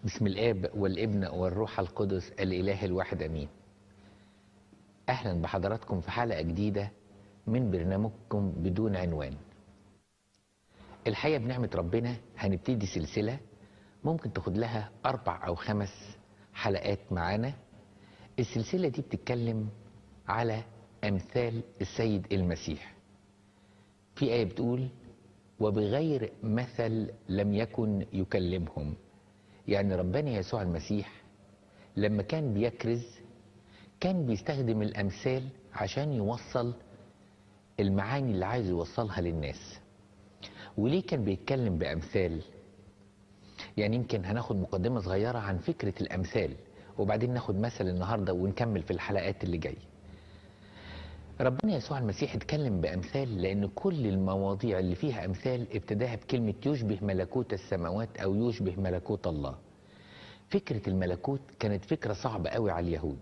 بسم الاب والابن والروح القدس الاله الواحد امين اهلا بحضراتكم في حلقه جديده من برنامجكم بدون عنوان الحقيقه بنعمه ربنا هنبتدي سلسله ممكن تاخد لها اربع او خمس حلقات معانا السلسله دي بتتكلم على امثال السيد المسيح في ايه بتقول وبغير مثل لم يكن يكلمهم يعني ربنا يسوع المسيح لما كان بيكرز كان بيستخدم الامثال عشان يوصل المعاني اللي عايز يوصلها للناس وليه كان بيتكلم بامثال يعني يمكن هناخد مقدمه صغيره عن فكره الامثال وبعدين ناخد مثل النهارده ونكمل في الحلقات اللي جايه ربنا يسوع المسيح اتكلم بامثال لان كل المواضيع اللي فيها امثال ابتداها بكلمه يشبه ملكوت السماوات او يشبه ملكوت الله فكره الملكوت كانت فكره صعبه قوي على اليهود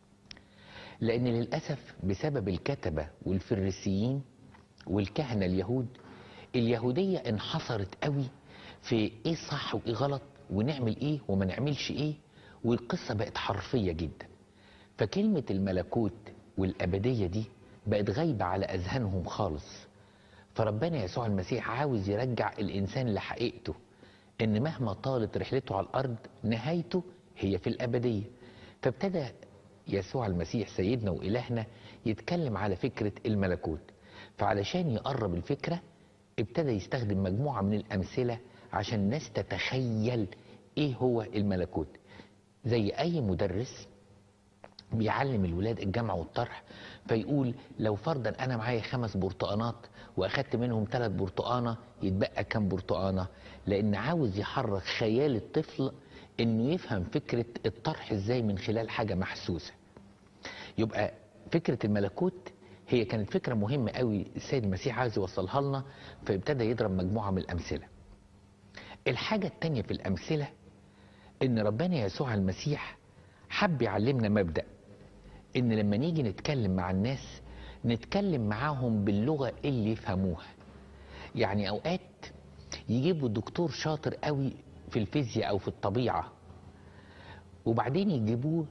لان للاسف بسبب الكتبه والفريسيين والكهنه اليهود اليهوديه انحصرت قوي في ايه صح وايه غلط ونعمل ايه وما نعملش ايه والقصه بقت حرفيه جدا فكلمه الملكوت والابديه دي بقت غايبه على اذهانهم خالص فربنا يسوع المسيح عاوز يرجع الانسان لحقيقته ان مهما طالت رحلته على الارض نهايته هي في الابديه فابتدى يسوع المسيح سيدنا والهنا يتكلم على فكره الملكوت فعلشان يقرب الفكره ابتدى يستخدم مجموعه من الامثله عشان الناس تتخيل ايه هو الملكوت زي اي مدرس بيعلم الولاد الجمع والطرح فيقول لو فرضا انا معايا خمس برتقانات واخدت منهم ثلاث برتقانه يتبقى كام برتقانه لان عاوز يحرك خيال الطفل انه يفهم فكره الطرح ازاي من خلال حاجه محسوسه يبقى فكره الملكوت هي كانت فكره مهمه قوي السيد المسيح عايز يوصلها لنا فابتدى يضرب مجموعه من الامثله الحاجه الثانيه في الامثله ان ربنا يسوع المسيح حب يعلمنا مبدأ ان لما نيجي نتكلم مع الناس نتكلم معاهم باللغة اللي يفهموها يعني اوقات يجيبوا دكتور شاطر قوي في الفيزياء او في الطبيعة وبعدين يجيبوه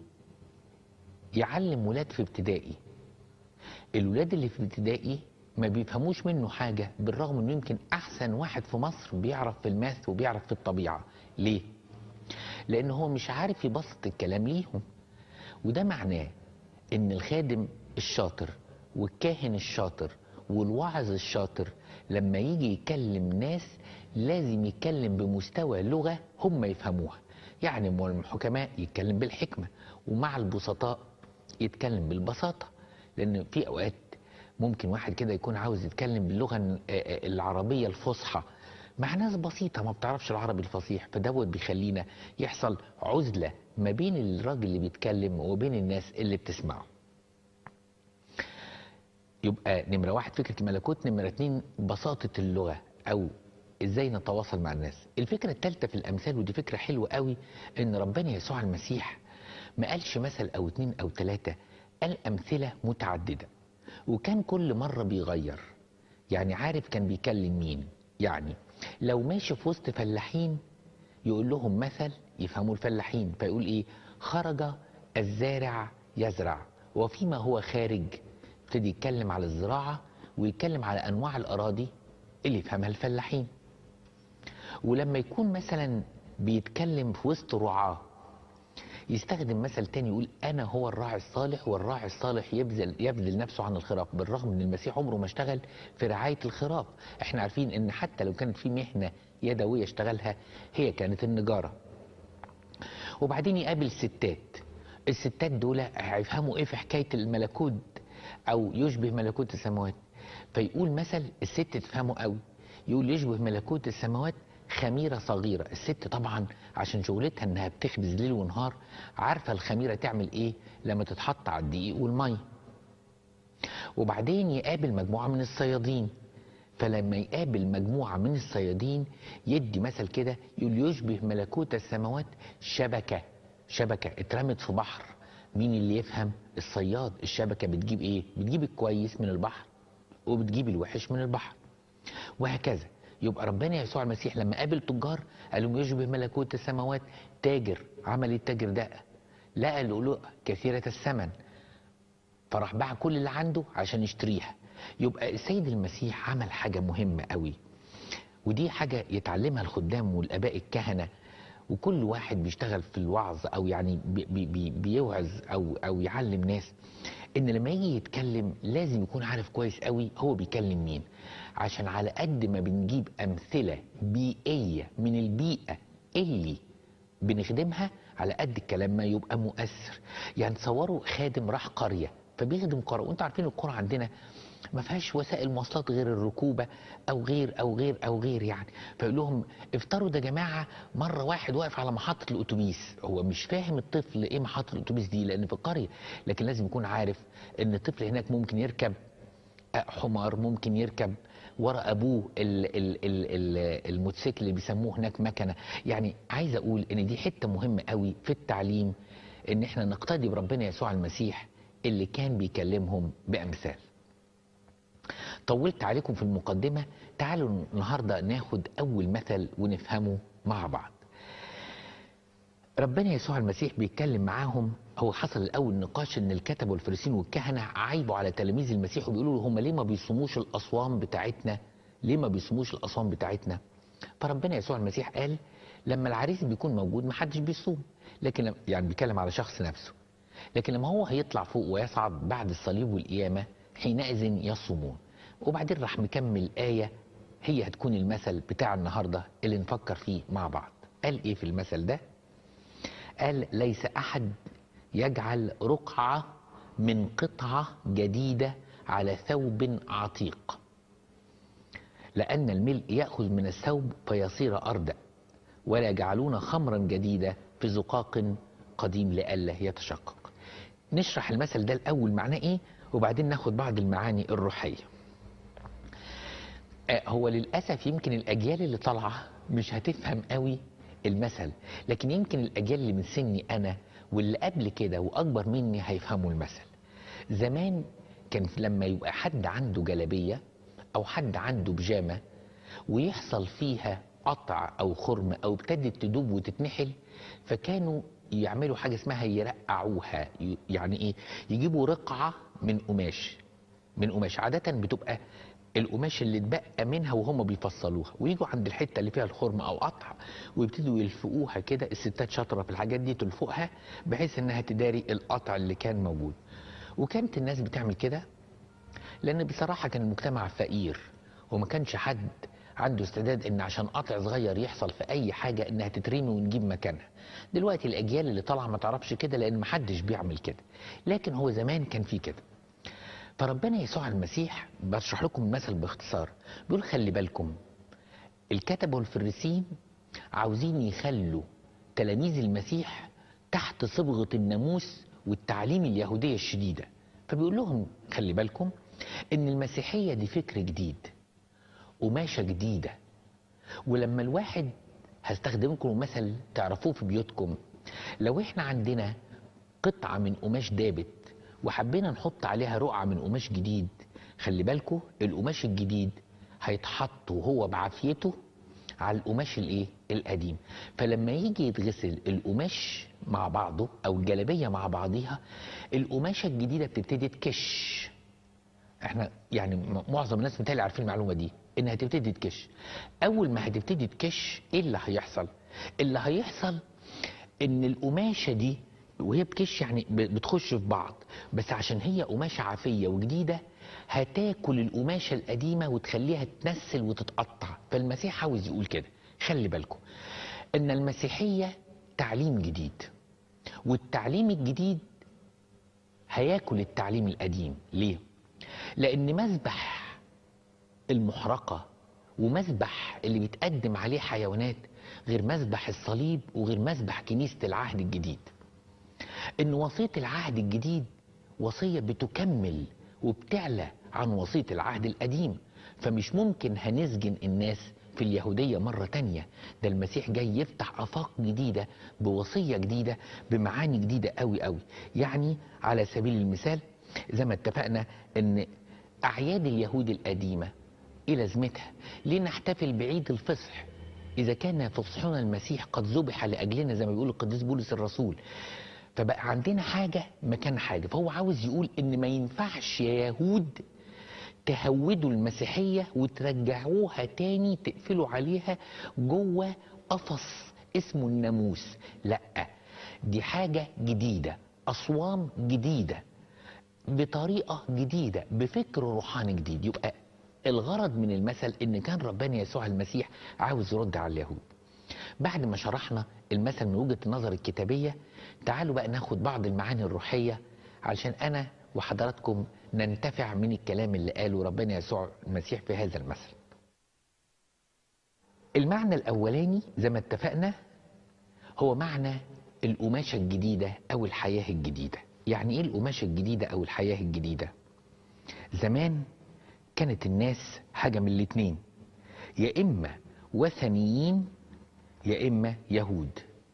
يعلم ولاد في ابتدائي الولاد اللي في ابتدائي ما بيفهموش منه حاجة بالرغم انه يمكن احسن واحد في مصر بيعرف في الماث وبيعرف في الطبيعة ليه؟ لان هو مش عارف يبسط الكلام ليهم وده معناه ان الخادم الشاطر والكاهن الشاطر والواعظ الشاطر لما يجي يكلم ناس لازم يتكلم بمستوى لغة هم يفهموها يعني مع الحكماء يتكلم بالحكمة ومع البسطاء يتكلم بالبساطة لأن في أوقات ممكن واحد كده يكون عاوز يتكلم باللغة العربية الفصحى مع ناس بسيطة ما بتعرفش العربي الفصيح فدوت بيخلينا يحصل عزلة ما بين الراجل اللي بيتكلم وبين الناس اللي بتسمعه يبقى نمرة واحد فكرة الملكوت نمرة اتنين بساطة اللغة أو ازاي نتواصل مع الناس الفكرة الثالثة في الأمثال ودي فكرة حلوة قوي إن ربنا يسوع المسيح ما قالش مثل أو اتنين أو تلاتة قال أمثلة متعددة وكان كل مرة بيغير يعني عارف كان بيكلم مين يعني لو ماشي في وسط فلاحين يقول لهم مثل يفهموا الفلاحين فيقول ايه خرج الزارع يزرع وفيما هو خارج ابتدي يتكلم على الزراعة ويتكلم على أنواع الأراضي اللي يفهمها الفلاحين ولما يكون مثلا بيتكلم في وسط رعاة يستخدم مثل تاني يقول أنا هو الراعي الصالح والراعي الصالح يبذل, يبذل نفسه عن الخراف بالرغم أن المسيح عمره ما اشتغل في رعاية الخراف احنا عارفين أن حتى لو كانت في مهنة يدوية اشتغلها هي كانت النجارة وبعدين يقابل ستات الستات دول هيفهموا ايه في حكاية الملكوت او يشبه ملكوت السماوات فيقول مثل الست تفهمه قوي يقول يشبه ملكوت السماوات خميرة صغيرة الست طبعا عشان شغلتها انها بتخبز ليل ونهار عارفة الخميرة تعمل ايه لما تتحط على الدقيق والمية وبعدين يقابل مجموعة من الصيادين فلما يقابل مجموعة من الصيادين يدي مثل كده يقول يشبه ملكوت السماوات شبكة شبكة اترمت في بحر مين اللي يفهم الصياد الشبكة بتجيب ايه بتجيب الكويس من البحر وبتجيب الوحش من البحر وهكذا يبقى ربنا يسوع المسيح لما قابل تجار قال لهم يشبه ملكوت السماوات تاجر عمل إيه التاجر ده لقى اللؤلؤ كثيرة الثمن فراح باع كل اللي عنده عشان يشتريها يبقى السيد المسيح عمل حاجة مهمة قوي ودي حاجة يتعلمها الخدام والآباء الكهنة وكل واحد بيشتغل في الوعظ أو يعني بي بي بي بيوعظ أو أو يعلم ناس إن لما يجي يتكلم لازم يكون عارف كويس قوي هو بيكلم مين عشان على قد ما بنجيب أمثلة بيئية من البيئة اللي بنخدمها على قد الكلام ما يبقى مؤثر يعني تصوروا خادم راح قرية فبيخدم قرى وانتوا عارفين القرى عندنا ما فيهاش وسائل مواصلات غير الركوبه او غير او غير او غير يعني فيقول لهم افترضوا ده يا جماعه مره واحد واقف على محطه الاتوبيس هو مش فاهم الطفل ايه محطه الاتوبيس دي لان في القريه لكن لازم يكون عارف ان الطفل هناك ممكن يركب حمار ممكن يركب ورا ابوه ال ال ال ال الموتوسيكل اللي بيسموه هناك مكنه يعني عايز اقول ان دي حته مهمه قوي في التعليم ان احنا نقتدي بربنا يسوع المسيح اللي كان بيكلمهم بامثال طولت عليكم في المقدمة تعالوا النهاردة ناخد أول مثل ونفهمه مع بعض ربنا يسوع المسيح بيتكلم معاهم هو حصل الأول نقاش إن الكتب والفريسين والكهنة عايبوا على تلاميذ المسيح وبيقولوا له هم ليه ما بيصوموش الأصوام بتاعتنا ليه ما بيصوموش الأصوام بتاعتنا فربنا يسوع المسيح قال لما العريس بيكون موجود محدش بيصوم لكن يعني بيتكلم على شخص نفسه لكن لما هو هيطلع فوق ويصعد بعد الصليب والقيامة حينئذ يصومون وبعدين راح مكمل آية هي هتكون المثل بتاع النهاردة اللي نفكر فيه مع بعض قال إيه في المثل ده قال ليس أحد يجعل رقعة من قطعة جديدة على ثوب عتيق لأن الملء يأخذ من الثوب فيصير أردأ ولا يجعلون خمرا جديدة في زقاق قديم لئلا يتشقق نشرح المثل ده الأول معناه إيه وبعدين ناخد بعض المعاني الروحية هو للأسف يمكن الأجيال اللي طالعة مش هتفهم قوي المثل لكن يمكن الأجيال اللي من سني أنا واللي قبل كده وأكبر مني هيفهموا المثل زمان كان لما يبقى حد عنده جلبية أو حد عنده بيجامة ويحصل فيها قطع أو خرم أو ابتدت تدوب وتتنحل فكانوا يعملوا حاجة اسمها يرقعوها يعني إيه يجيبوا رقعة من قماش من قماش عادة بتبقى القماش اللي اتبقى منها وهم بيفصلوها ويجوا عند الحته اللي فيها الخرم او قطع ويبتدوا يلفقوها كده الستات شاطره في الحاجات دي تلفقها بحيث انها تداري القطع اللي كان موجود وكانت الناس بتعمل كده لان بصراحه كان المجتمع فقير وما كانش حد عنده استعداد ان عشان قطع صغير يحصل في اي حاجه انها تترمي ونجيب مكانها دلوقتي الاجيال اللي طالعه ما تعرفش كده لان ما حدش بيعمل كده لكن هو زمان كان في كده فربنا يسوع المسيح بشرح لكم المثل باختصار بيقول خلي بالكم الكتب والفريسين عاوزين يخلوا تلاميذ المسيح تحت صبغة الناموس والتعليم اليهودية الشديدة فبيقول لهم خلي بالكم ان المسيحية دي فكر جديد قماشة جديدة ولما الواحد هستخدم لكم مثل تعرفوه في بيوتكم لو احنا عندنا قطعة من قماش دابت وحبينا نحط عليها رقعة من قماش جديد خلي بالكم القماش الجديد هيتحط وهو بعافيته على القماش الايه القديم فلما يجي يتغسل القماش مع بعضه او الجلابيه مع بعضيها القماشه الجديده بتبتدي تكش احنا يعني معظم الناس متهيألي عارفين المعلومه دي انها تبتدي تكش اول ما هتبتدي تكش ايه اللي هيحصل اللي هيحصل ان القماشه دي وهي بتكش يعني بتخش في بعض بس عشان هي قماشه عافيه وجديده هتاكل القماشه القديمه وتخليها تنسل وتتقطع فالمسيح عاوز يقول كده خلي بالكم ان المسيحيه تعليم جديد والتعليم الجديد هياكل التعليم القديم ليه لان مذبح المحرقه ومذبح اللي بيتقدم عليه حيوانات غير مذبح الصليب وغير مذبح كنيسه العهد الجديد ان وصيه العهد الجديد وصيه بتكمل وبتعلى عن وصيه العهد القديم فمش ممكن هنسجن الناس في اليهوديه مره تانية ده المسيح جاي يفتح افاق جديده بوصيه جديده بمعاني جديده قوي قوي يعني على سبيل المثال زي ما اتفقنا ان اعياد اليهود القديمه ايه لازمتها ليه نحتفل بعيد الفصح اذا كان فصحنا المسيح قد ذبح لاجلنا زي ما بيقول القديس بولس الرسول فبقى عندنا حاجه مكان حاجه فهو عاوز يقول ان ما ينفعش يا يهود تهودوا المسيحيه وترجعوها تاني تقفلوا عليها جوه قفص اسمه الناموس لا دي حاجه جديده اصوام جديده بطريقه جديده بفكر روحاني جديد يبقى الغرض من المثل ان كان ربنا يسوع المسيح عاوز يرد على اليهود بعد ما شرحنا المثل من وجهه النظر الكتابيه تعالوا بقى ناخد بعض المعاني الروحيه علشان انا وحضراتكم ننتفع من الكلام اللي قاله ربنا يسوع المسيح في هذا المثل المعنى الاولاني زي ما اتفقنا هو معنى القماشه الجديده او الحياه الجديده يعني ايه القماشه الجديده او الحياه الجديده زمان كانت الناس حاجه من الاتنين يا اما وثنيين يا اما يهود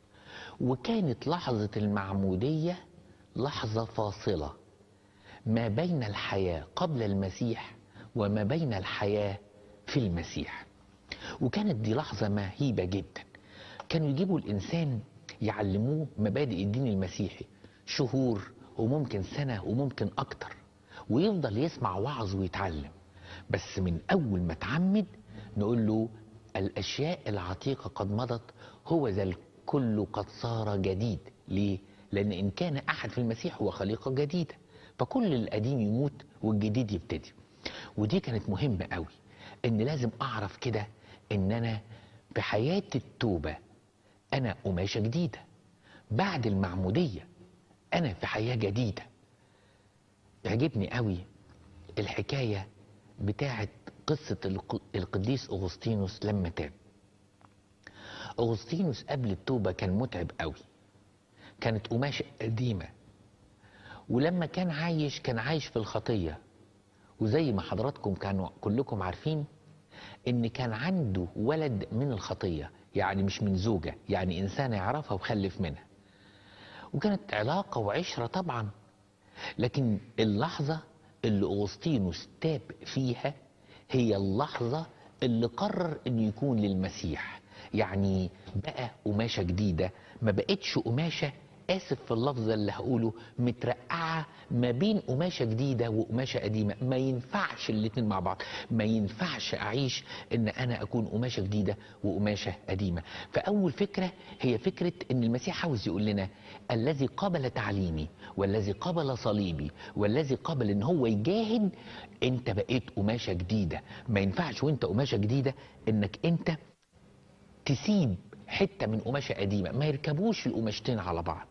وكانت لحظه المعموديه لحظه فاصله ما بين الحياه قبل المسيح وما بين الحياه في المسيح وكانت دي لحظه مهيبه جدا كانوا يجيبوا الانسان يعلموه مبادئ الدين المسيحي شهور وممكن سنه وممكن اكتر ويفضل يسمع وعظ ويتعلم بس من اول ما اتعمد نقول له الاشياء العتيقه قد مضت هو ذا الكل قد صار جديد ليه لان ان كان احد في المسيح هو خليقه جديده فكل القديم يموت والجديد يبتدي ودي كانت مهمه قوي ان لازم اعرف كده ان انا في حياه التوبه انا قماشه جديده بعد المعموديه انا في حياه جديده يعجبني قوي الحكايه بتاعه قصه الق- القديس اغسطينوس لما تاب اغسطينوس قبل التوبه كان متعب قوي كانت قماشه قديمه ولما كان عايش كان عايش في الخطيه وزي ما حضراتكم كانوا كلكم عارفين ان كان عنده ولد من الخطيه يعني مش من زوجه يعني انسان يعرفها وخلف منها وكانت علاقه وعشره طبعا لكن اللحظه اللي اغسطينوس تاب فيها هي اللحظه اللي قرر انه يكون للمسيح يعني بقى قماشه جديده ما بقتش قماشه اسف في اللفظ اللي هقوله مترقعه ما بين قماشه جديده وقماشه قديمه ما ينفعش الاتنين مع بعض ما ينفعش اعيش ان انا اكون قماشه جديده وقماشه قديمه فاول فكره هي فكره ان المسيح عاوز يقول لنا الذي قبل تعليمي والذي قبل صليبي والذي قبل ان هو يجاهد انت بقيت قماشه جديده ما ينفعش وانت قماشه جديده انك انت تسيب حته من قماشه قديمه ما يركبوش القماشتين على بعض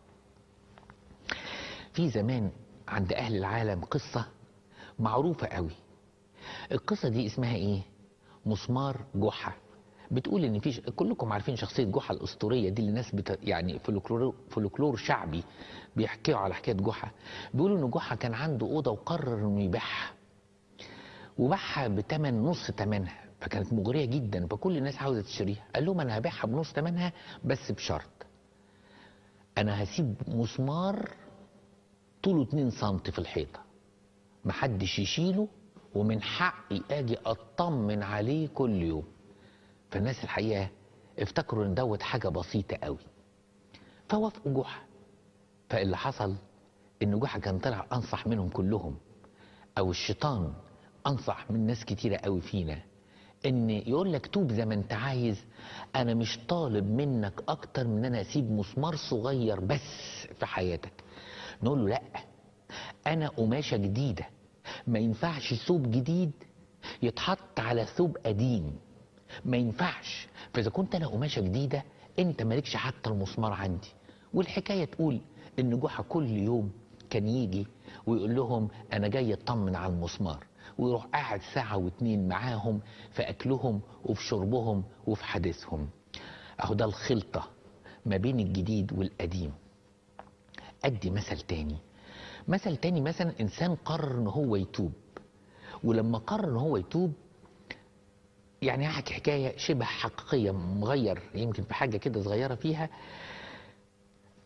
في زمان عند اهل العالم قصه معروفه قوي القصه دي اسمها ايه مسمار جحا بتقول ان في ش... كلكم عارفين شخصيه جحا الاسطوريه دي اللي الناس بت... يعني فولكلور فولكلور شعبي بيحكيوا على حكايه جحا بيقولوا ان جحا كان عنده اوضه وقرر انه يبيعها وباعها بتمن نص تمنها فكانت مغريه جدا فكل الناس عاوزه تشتريها قال لهم انا هبيعها بنص تمنها بس بشرط انا هسيب مسمار طوله 2 سم في الحيطه محدش يشيله ومن حقي اجي اطمن عليه كل يوم فالناس الحقيقه افتكروا ان دوت حاجه بسيطه قوي فوافقوا جحا فاللي حصل ان جحا كان طلع انصح منهم كلهم او الشيطان انصح من ناس كتيره قوي فينا ان يقول لك توب زي ما انت عايز انا مش طالب منك اكتر من ان انا اسيب مسمار صغير بس في حياتك نقول له لا انا قماشه جديده ما ينفعش ثوب جديد يتحط على ثوب قديم ما ينفعش فاذا كنت انا قماشه جديده انت مالكش حتى المسمار عندي والحكايه تقول ان جحا كل يوم كان يجي ويقول لهم انا جاي اطمن على المسمار ويروح قاعد ساعة واتنين معاهم في أكلهم وفي شربهم وفي حديثهم أهو ده الخلطة ما بين الجديد والقديم أدي مثل تاني مثل تاني مثلا إنسان قرر إن هو يتوب ولما قرر إن هو يتوب يعني هحكي حكاية شبه حقيقية مغير يمكن في حاجة كده صغيرة فيها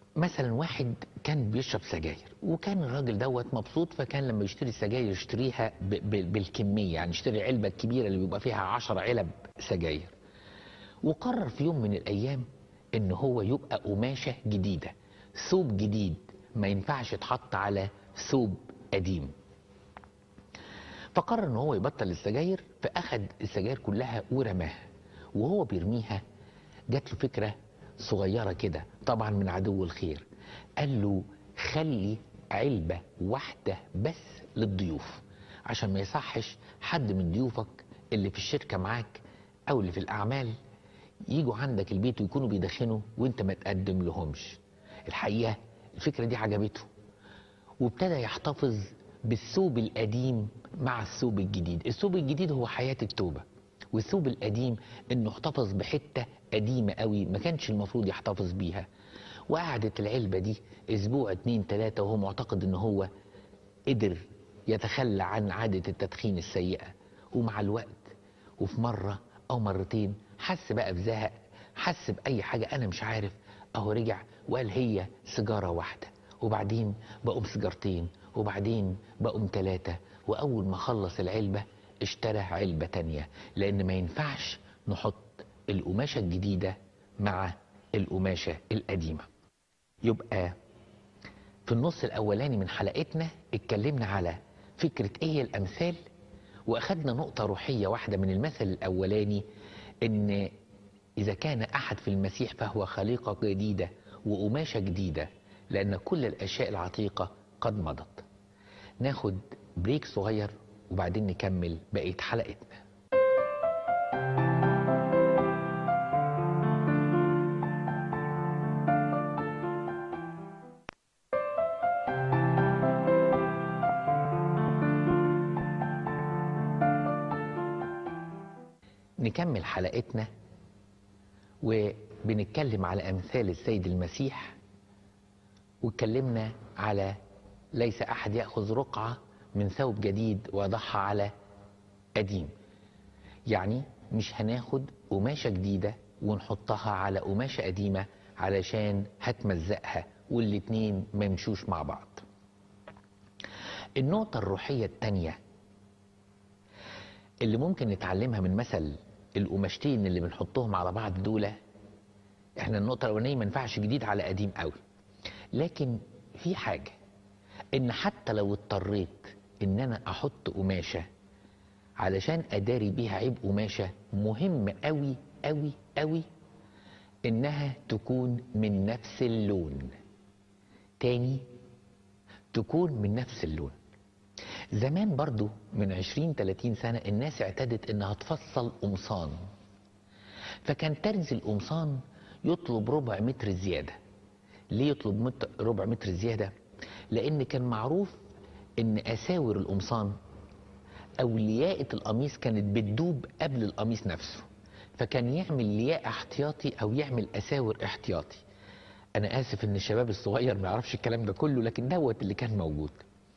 مثلا واحد كان بيشرب سجاير وكان الراجل دوت مبسوط فكان لما يشتري السجاير يشتريها ب ب بالكميه يعني يشتري العلبه الكبيره اللي بيبقى فيها 10 علب سجاير وقرر في يوم من الايام ان هو يبقى قماشه جديده ثوب جديد ما ينفعش يتحط على ثوب قديم فقرر ان هو يبطل السجاير فاخد السجاير كلها ورماها وهو بيرميها جات له فكره صغيره كده طبعا من عدو الخير قال له خلي علبه واحده بس للضيوف عشان ما يصحش حد من ضيوفك اللي في الشركه معاك او اللي في الاعمال يجوا عندك البيت ويكونوا بيدخنوا وانت ما تقدم لهمش الحقيقه الفكره دي عجبته وابتدى يحتفظ بالثوب القديم مع الثوب الجديد الثوب الجديد هو حياة التوبة والثوب القديم انه احتفظ بحتة قديمة قوي ما كانش المفروض يحتفظ بيها وقعدت العلبة دي اسبوع اتنين تلاتة وهو معتقد ان هو قدر يتخلى عن عادة التدخين السيئة ومع الوقت وفي مرة او مرتين حس بقى بزهق حس بأي حاجة انا مش عارف اهو رجع وقال هي سيجارة واحدة وبعدين بقوم سيجارتين وبعدين بقوم ثلاثة وأول ما خلص العلبة اشترى علبة تانية لأن ما ينفعش نحط القماشة الجديدة مع القماشة القديمة يبقى في النص الأولاني من حلقتنا اتكلمنا على فكرة ايه هي الأمثال وأخدنا نقطة روحية واحدة من المثل الأولاني إن إذا كان أحد في المسيح فهو خليقة جديدة وقماشة جديدة لأن كل الأشياء العتيقة قد مضت ناخد بريك صغير وبعدين نكمل بقية حلقتنا نكمل حلقتنا وبنتكلم على أمثال السيد المسيح واتكلمنا على ليس أحد يأخذ رقعة من ثوب جديد ويضعها على قديم يعني مش هناخد قماشة جديدة ونحطها على قماشة قديمة علشان هتمزقها والاتنين ما يمشوش مع بعض النقطة الروحية التانية اللي ممكن نتعلمها من مثل القماشتين اللي بنحطهم على بعض دول احنا النقطة الأولانية ما ينفعش جديد على قديم قوي لكن في حاجة ان حتى لو اضطريت ان انا احط قماشة علشان اداري بيها عيب قماشة مهم قوي قوي قوي انها تكون من نفس اللون تاني تكون من نفس اللون زمان برضو من 20 30 سنة الناس اعتادت انها تفصل قمصان فكان ترز القمصان يطلب ربع متر زيادة ليه يطلب متر ربع متر زيادة لان كان معروف ان اساور القمصان او لياقة القميص كانت بتدوب قبل القميص نفسه فكان يعمل لياقة احتياطي او يعمل اساور احتياطي انا اسف ان الشباب الصغير ما يعرفش الكلام ده كله لكن دوت اللي كان موجود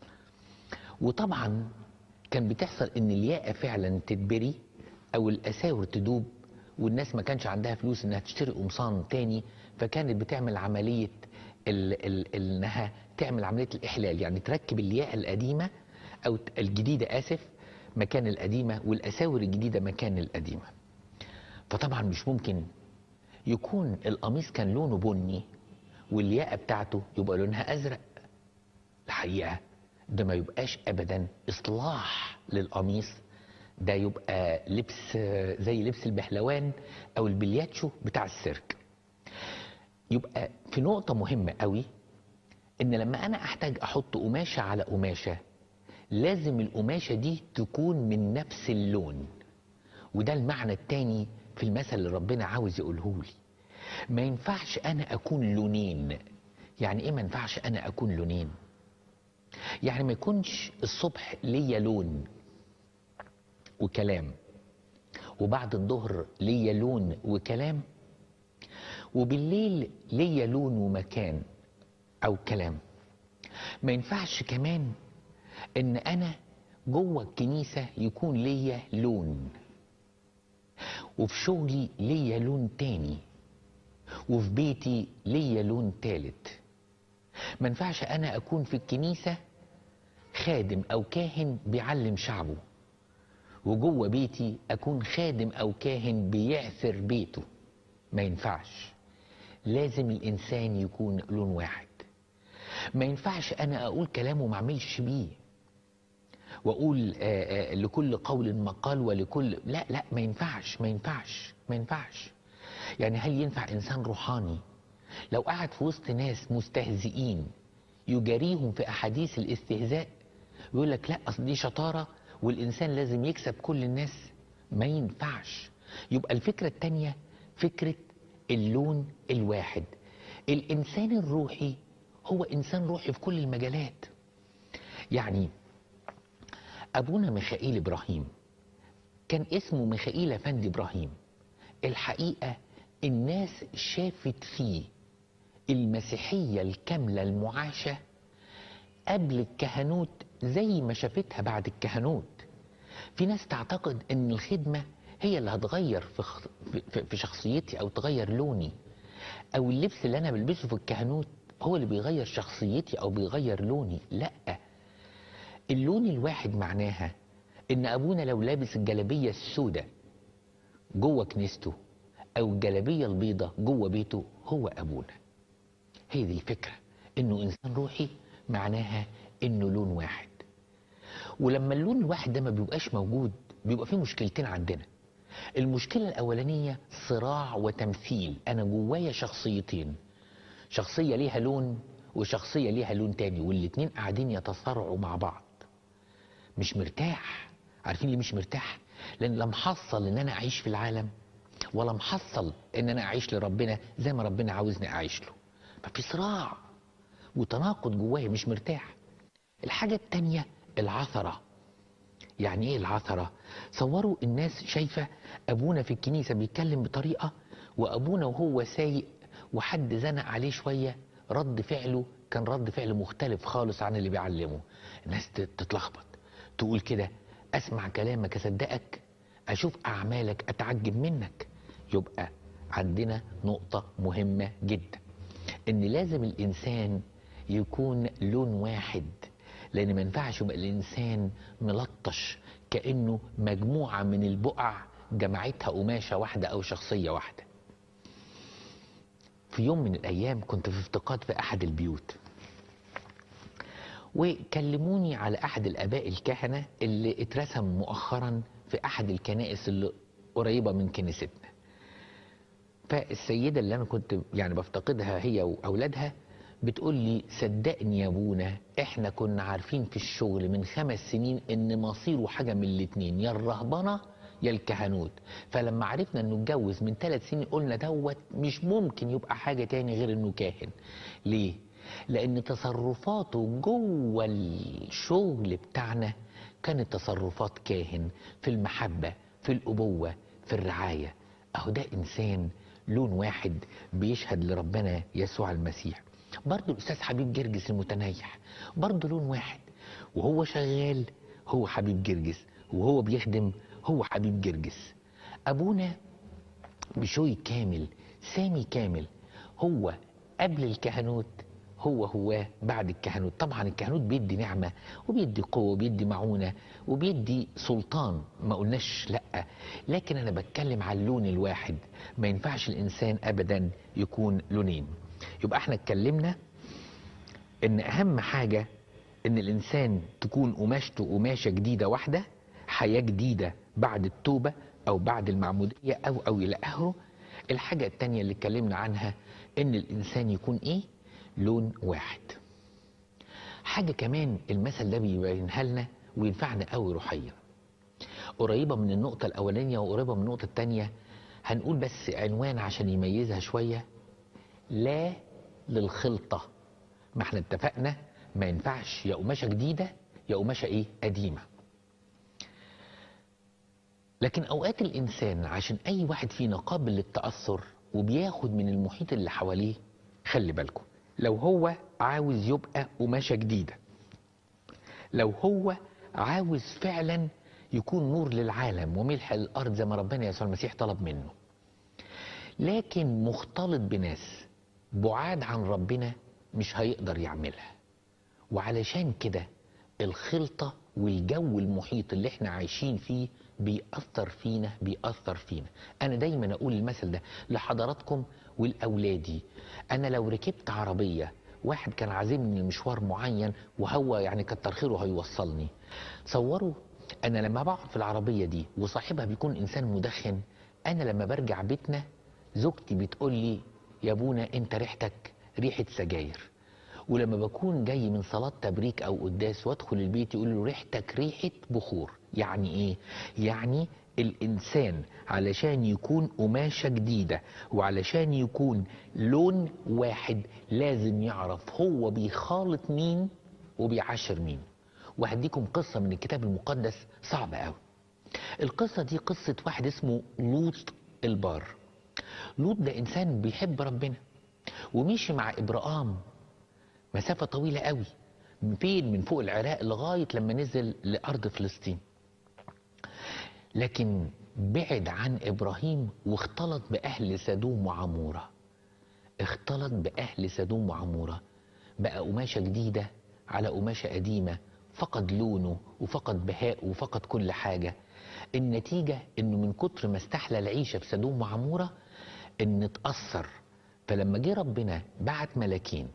وطبعا كان بتحصل ان الياقة فعلا تتبري او الاساور تدوب والناس ما كانش عندها فلوس انها تشتري قمصان تاني فكانت بتعمل عملية ال ال انها تعمل عملية الاحلال يعني تركب الياقة القديمة او الجديدة اسف مكان القديمة والاساور الجديدة مكان القديمة فطبعا مش ممكن يكون القميص كان لونه بني والياقة بتاعته يبقى لونها ازرق الحقيقة ده ما يبقاش ابدا اصلاح للقميص ده يبقى لبس زي لبس البهلوان او البلياتشو بتاع السيرك يبقى في نقطة مهمة قوي ان لما انا احتاج احط قماشة على قماشة لازم القماشة دي تكون من نفس اللون وده المعنى التاني في المثل اللي ربنا عاوز يقوله لي ما ينفعش انا اكون لونين يعني ايه ما ينفعش انا اكون لونين يعني ما يكونش الصبح ليا لون وكلام وبعد الظهر ليا لون وكلام وبالليل ليا لون ومكان او كلام ما ينفعش كمان ان انا جوه الكنيسه يكون ليا لون وفي شغلي ليا لون تاني وفي بيتي ليا لون تالت ما ينفعش انا اكون في الكنيسه خادم او كاهن بيعلم شعبه وجوه بيتي اكون خادم او كاهن بيعثر بيته ما ينفعش لازم الانسان يكون لون واحد ما ينفعش انا اقول كلام وما اعملش بيه واقول آآ آآ لكل قول مقال ولكل لا لا ما ينفعش ما ينفعش ما ينفعش يعني هل ينفع انسان روحاني لو قعد في وسط ناس مستهزئين يجاريهم في احاديث الاستهزاء يقول لك لا اصل دي شطاره والانسان لازم يكسب كل الناس ما ينفعش يبقى الفكره الثانيه فكره اللون الواحد الانسان الروحي هو انسان روحي في كل المجالات يعني ابونا ميخائيل ابراهيم كان اسمه ميخائيل افندي ابراهيم الحقيقه الناس شافت فيه المسيحيه الكامله المعاشه قبل الكهنوت زي ما شافتها بعد الكهنوت في ناس تعتقد ان الخدمه هي اللي هتغير في, خ... في في شخصيتي او تغير لوني او اللبس اللي انا بلبسه في الكهنوت هو اللي بيغير شخصيتي او بيغير لوني لا اللون الواحد معناها ان ابونا لو لابس الجلابيه السوداء جوه كنيسته او الجلابيه البيضاء جوه بيته هو ابونا هي دي الفكره انه انسان روحي معناها انه لون واحد ولما اللون الواحد ده ما بيبقاش موجود بيبقى فيه مشكلتين عندنا المشكله الاولانيه صراع وتمثيل انا جوايا شخصيتين شخصيه ليها لون وشخصيه ليها لون تاني والاتنين قاعدين يتصارعوا مع بعض مش مرتاح عارفين ليه مش مرتاح لان لا محصل ان انا اعيش في العالم ولا محصل ان انا اعيش لربنا زي ما ربنا عاوزني اعيش له ففي صراع وتناقض جوايا مش مرتاح الحاجة التانية العثرة يعني ايه العثرة صوروا الناس شايفة ابونا في الكنيسة بيتكلم بطريقة وابونا وهو سايق وحد زنق عليه شوية رد فعله كان رد فعل مختلف خالص عن اللي بيعلمه الناس تتلخبط تقول كده اسمع كلامك اصدقك اشوف اعمالك اتعجب منك يبقى عندنا نقطة مهمة جدا ان لازم الانسان يكون لون واحد لان ما ينفعش يبقى الانسان ملطش كانه مجموعه من البقع جمعتها قماشه واحده او شخصيه واحده في يوم من الايام كنت في افتقاد في احد البيوت وكلموني على احد الاباء الكهنه اللي اترسم مؤخرا في احد الكنائس اللي قريبه من كنيستنا فالسيده اللي انا كنت يعني بفتقدها هي واولادها بتقول لي صدقني يا ابونا احنا كنا عارفين في الشغل من خمس سنين ان مصيره حاجه من الاتنين يا الرهبنه يا الكهنوت فلما عرفنا انه اتجوز من ثلاث سنين قلنا دوت مش ممكن يبقى حاجه تاني غير انه كاهن ليه لان تصرفاته جوه الشغل بتاعنا كانت تصرفات كاهن في المحبه في الابوه في الرعايه اهو ده انسان لون واحد بيشهد لربنا يسوع المسيح برضه الاستاذ حبيب جرجس المتنيح برضه لون واحد وهو شغال هو حبيب جرجس وهو بيخدم هو حبيب جرجس ابونا بشوي كامل سامي كامل هو قبل الكهنوت هو هو بعد الكهنوت طبعا الكهنوت بيدي نعمة وبيدي قوة وبيدي معونة وبيدي سلطان ما قلناش لأ لكن أنا بتكلم على اللون الواحد ما ينفعش الإنسان أبدا يكون لونين يبقى احنا اتكلمنا ان اهم حاجة ان الانسان تكون قماشته قماشة جديدة واحدة حياة جديدة بعد التوبة او بعد المعمودية او او الى اخره الحاجة التانية اللي اتكلمنا عنها ان الانسان يكون ايه لون واحد حاجة كمان المثل ده بيبينها لنا وينفعنا قوي روحيا قريبة من النقطة الأولانية وقريبة من النقطة التانية هنقول بس عنوان عشان يميزها شوية لا للخلطة ما احنا اتفقنا ما ينفعش يا قماشة جديدة يا قماشة ايه قديمة لكن اوقات الانسان عشان اي واحد فينا قابل للتأثر وبياخد من المحيط اللي حواليه خلي بالكم لو هو عاوز يبقى قماشة جديدة لو هو عاوز فعلا يكون نور للعالم وملح للأرض زي ما ربنا يسوع المسيح طلب منه لكن مختلط بناس بعاد عن ربنا مش هيقدر يعملها وعلشان كده الخلطة والجو المحيط اللي احنا عايشين فيه بيأثر فينا بيأثر فينا أنا دايما أقول المثل ده لحضراتكم ولأولادي أنا لو ركبت عربية واحد كان عازمني لمشوار معين وهو يعني كتر خيره هيوصلني صوروا أنا لما بقعد في العربية دي وصاحبها بيكون إنسان مدخن أنا لما برجع بيتنا زوجتي بتقول لي يا ابونا أنت ريحتك ريحة سجاير ولما بكون جاي من صلاة تبريك أو قداس وأدخل البيت يقول له ريحتك ريحة بخور يعني إيه؟ يعني الإنسان علشان يكون قماشة جديدة وعلشان يكون لون واحد لازم يعرف هو بيخالط مين وبيعاشر مين وهديكم قصة من الكتاب المقدس صعبة قوي القصة دي قصة واحد اسمه لوط البار لوط ده إنسان بيحب ربنا ومشي مع إبراهام مسافة طويلة قوي من فين من فوق العراق لغاية لما نزل لأرض فلسطين لكن بعد عن إبراهيم واختلط بأهل سدوم وعمورة اختلط بأهل سدوم وعمورة بقى قماشة جديدة على قماشة قديمة فقد لونه وفقد بهاءه وفقد كل حاجة النتيجة انه من كتر ما استحلى العيشة في سدوم وعمورة ان اتأثر فلما جه ربنا بعت ملاكين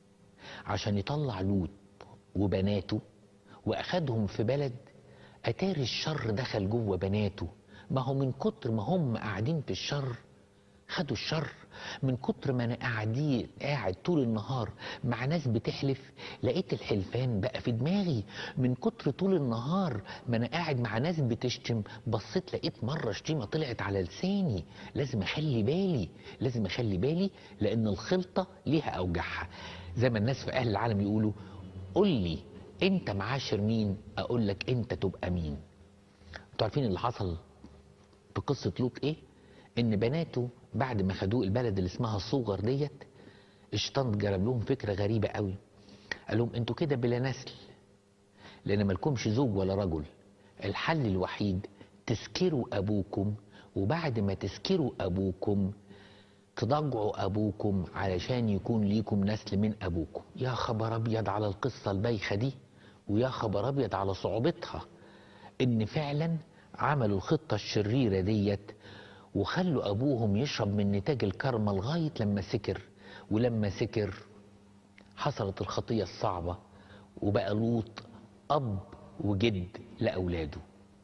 عشان يطلع لوط وبناته واخدهم في بلد اتاري الشر دخل جوه بناته ما هو من كتر ما هم قاعدين في الشر خدوا الشر من كتر ما انا قاعدين قاعد طول النهار مع ناس بتحلف لقيت الحلفان بقى في دماغي من كتر طول النهار ما انا قاعد مع ناس بتشتم بصيت لقيت مره شتيمه طلعت على لساني لازم اخلي بالي لازم اخلي بالي لان الخلطه ليها اوجعها زي ما الناس في اهل العالم يقولوا قول لي انت معاشر مين اقول لك انت تبقى مين انتوا عارفين اللي حصل في قصه لوط ايه ان بناته بعد ما خدوه البلد اللي اسمها صوغر ديت الشيطان جرب لهم فكره غريبه قوي قال لهم انتوا كده بلا نسل لان مالكمش زوج ولا رجل الحل الوحيد تسكروا ابوكم وبعد ما تسكروا ابوكم تضجعوا ابوكم علشان يكون ليكم نسل من ابوكم يا خبر ابيض على القصه البايخه دي ويا خبر ابيض على صعوبتها ان فعلا عملوا الخطه الشريره ديت وخلوا ابوهم يشرب من نتاج الكرمة لغايه لما سكر ولما سكر حصلت الخطيه الصعبه وبقى لوط اب وجد لاولاده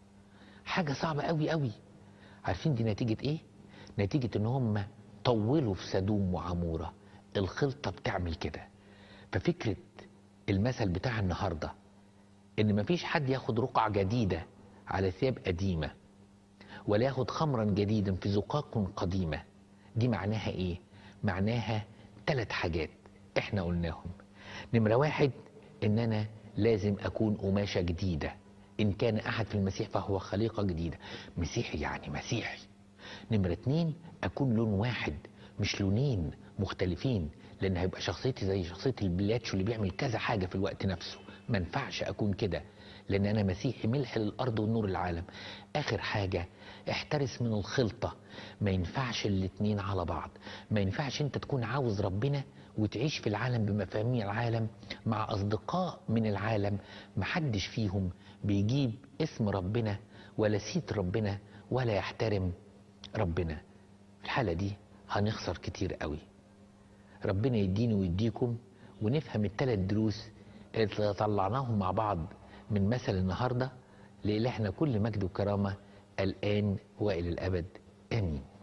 حاجه صعبه قوي قوي عارفين دي نتيجه ايه نتيجه ان هم طولوا في سدوم وعموره الخلطه بتعمل كده ففكره المثل بتاع النهارده ان مفيش حد ياخد رقعه جديده على ثياب قديمه ولا ياخد خمرا جديدا في زقاق قديمة دي معناها ايه معناها ثلاث حاجات احنا قلناهم نمرة واحد ان انا لازم اكون قماشة جديدة ان كان احد في المسيح فهو خليقة جديدة مسيحي يعني مسيحي نمرة اتنين اكون لون واحد مش لونين مختلفين لان هيبقى شخصيتي زي شخصية البلاتشو اللي بيعمل كذا حاجة في الوقت نفسه ما ينفعش اكون كده لان انا مسيحي ملح للارض ونور العالم اخر حاجة احترس من الخلطة ما ينفعش الاتنين على بعض ما ينفعش انت تكون عاوز ربنا وتعيش في العالم بمفاهيم العالم مع اصدقاء من العالم محدش فيهم بيجيب اسم ربنا ولا سيت ربنا ولا يحترم ربنا في الحالة دي هنخسر كتير قوي ربنا يديني ويديكم ونفهم الثلاث دروس اللي طلعناهم مع بعض من مثل النهارده لإلهنا كل مجد وكرامه الآن وإلى الأبد آمين